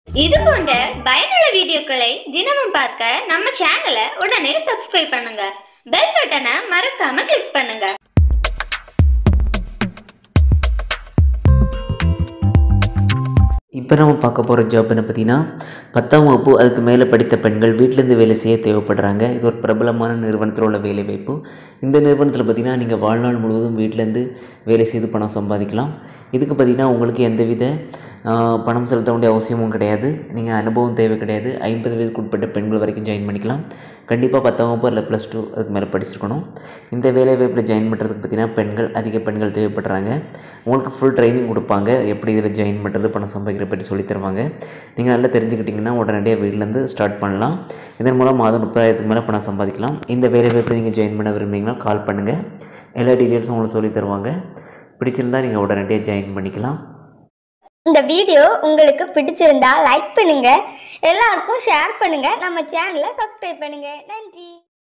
இது போன்ற பயனுள்ள வீடியோக்களை தினமும் பார்க்க நம்ம சேனலை உடனே சப்ஸ்கிரைப் பண்ணுங்க பெல் பட்டனை மறக்காம கிளிக் பண்ணுங்க இப்போ நம்ம பார்க்க போகிற ஜாப் என்ன பார்த்தீங்கன்னா பத்தாம் வகுப்பு அதுக்கு மேலே படித்த பெண்கள் வீட்டிலேருந்து வேலை செய்ய தேவைப்படுறாங்க இது ஒரு பிரபலமான நிறுவனத்தில் உள்ள வேலை வாய்ப்பு இந்த நிறுவனத்தில் பார்த்தீங்கன்னா நீங்கள் வாழ்நாள் முழுவதும் வீட்டிலேருந்து வேலை செய்து பணம் சம்பாதிக்கலாம் இதுக்கு பார்த்தீங்கன்னா உங்களுக்கு எந்தவித ஆஹ், பணம் செலுத்த வேண்டிய அவசியமும் கிடையாது நீங்கள் அனுபவம் தேவை கிடையாது ஐம்பது வயதுக்கு உட்பட்ட பெண்கள் வரைக்கும் ஜாயின் பண்ணிக்கலாம் கண்டிப்பாக பத்தாம் வகுப்பு இல்லை ப்ளஸ் டூ அதுக்கு மேலே படிச்சிருக்கணும் இந்த வேலை வாய்ப்பில் ஜாயின் பண்ணுறதுக்கு பார்த்தீங்கன்னா பெண்கள் அதிக பெண்கள் தேவைப்படுறாங்க உங்களுக்கு ஃபுல் ட்ரைனிங் கொடுப்பாங்க எப்படி இதில் ஜாயின் பண்ணுறது பணம் சம்பாதிக்கிற பற்றி சொல்லித் தருவாங்க நீங்கள் நல்லா தெரிஞ்சுக்கிட்டிங்கன்னா உடனடியாக வீட்டிலேருந்து ஸ்டார்ட் பண்ணலாம் இதன் மூலம் மாதம் முப்பதாயிரத்துக்கு மேலே பணம் சம்பாதிக்கலாம் இந்த வேலை வாய்ப்பில் நீங்கள் ஜாயின் பண்ண விரும்புனீங்கன்னா கால் பண்ணுங்கள் எல்லா டீட்டெயில்ஸும் உங்களுக்கு சொல்லித் தருவாங்க பிடிச்சிருந்தா நீங்கள் உடனடியாக ஜாயின் பண்ணிக்கலாம் இந்த வீடியோ உங்களுக்கு பிடிச்சிருந்தா லைக் பண்ணுங்க எல்லாருக்கும் ஷேர் பண்ணுங்க நம்ம சேனலை சப்ஸ்கிரைப் பண்ணுங்க நன்றி